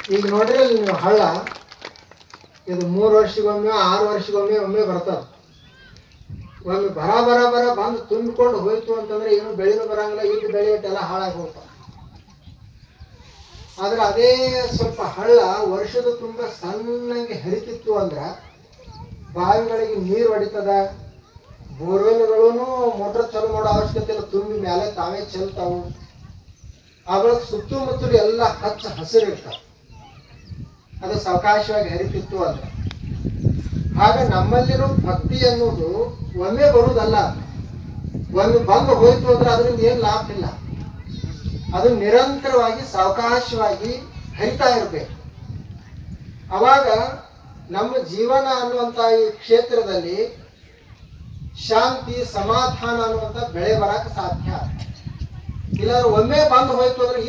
ಈಗ ನೋಡ್ರಿ ಅಲ್ಲಿ ನೀವು ಹಳ್ಳ ಇದು ಮೂರು ವರ್ಷಗೊಮ್ಮೆ ಆರು ವರ್ಷಗೊಮ್ಮೆ ಒಮ್ಮೆ ಬರ್ತದ ಒಮ್ಮೆ ಬರ ಬರ ಬರ ಬಂದು ತುಂಬಿಕೊಂಡು ಹೋಯ್ತು ಅಂತಂದ್ರೆ ಏನು ಬೆಳೆನೂ ಬರಂಗಿಲ್ಲ ಇದ್ದು ಬೆಳೆ ಎಲ್ಲ ಹಾಳಾಗಿ ಹೋಗ್ತಾವ ಆದ್ರೆ ಅದೇ ಸ್ವಲ್ಪ ಹಳ್ಳ ವರ್ಷದ ತುಂಬ ಸಣ್ಣಂಗೆ ಹರಿತಿತ್ತು ಅಂದ್ರ ಬಾವಿಗಳಿಗೆ ನೀರು ಹೊಡಿತದ ಬೋರ್ವೆಲ್ಗಳು ಮೋಟರ್ ಚಾಲು ಮಾಡೋ ಅವಶ್ಯಕತೆ ಇಲ್ಲ ತುಂಬಿ ಮೇಲೆ ತಾವೇ ಚೆಲ್ತಾವು ಅವಾಗ ಸುತ್ತಮುತ್ತಲು ಎಲ್ಲ ಹಚ್ಚ ಹಸಿರು ಇರ್ತಾವ ಅದು ಸಾವಕಾಶವಾಗಿ ಹರಿತಿತ್ತು ಅಂದ್ರೆ ಆಗ ನಮ್ಮಲ್ಲಿರೋ ಭಕ್ತಿ ಅನ್ನೋದು ಒಮ್ಮೆ ಬರುವುದಲ್ಲ ಒಮ್ಮೆ ಬಂದು ಹೋಯ್ತು ಅಂದ್ರೆ ಅದರಿಂದ ಏನು ಲಾಭ ಇಲ್ಲ ಅದು ನಿರಂತರವಾಗಿ ಸಾವಕಾಶವಾಗಿ ಹರಿತಾ ಇರಬೇಕು ಅವಾಗ ನಮ್ಮ ಜೀವನ ಅನ್ನುವಂಥ ಈ ಕ್ಷೇತ್ರದಲ್ಲಿ ಶಾಂತಿ ಸಮಾಧಾನ ಅನ್ನುವಂಥ ಬೆಳೆ ಬರಕ್ಕೆ ಸಾಧ್ಯ ಇಲ್ಲಾಂದ್ರೆ ಒಮ್ಮೆ ಬಂದು ಹೋಯ್ತು ಅಂದ್ರೆ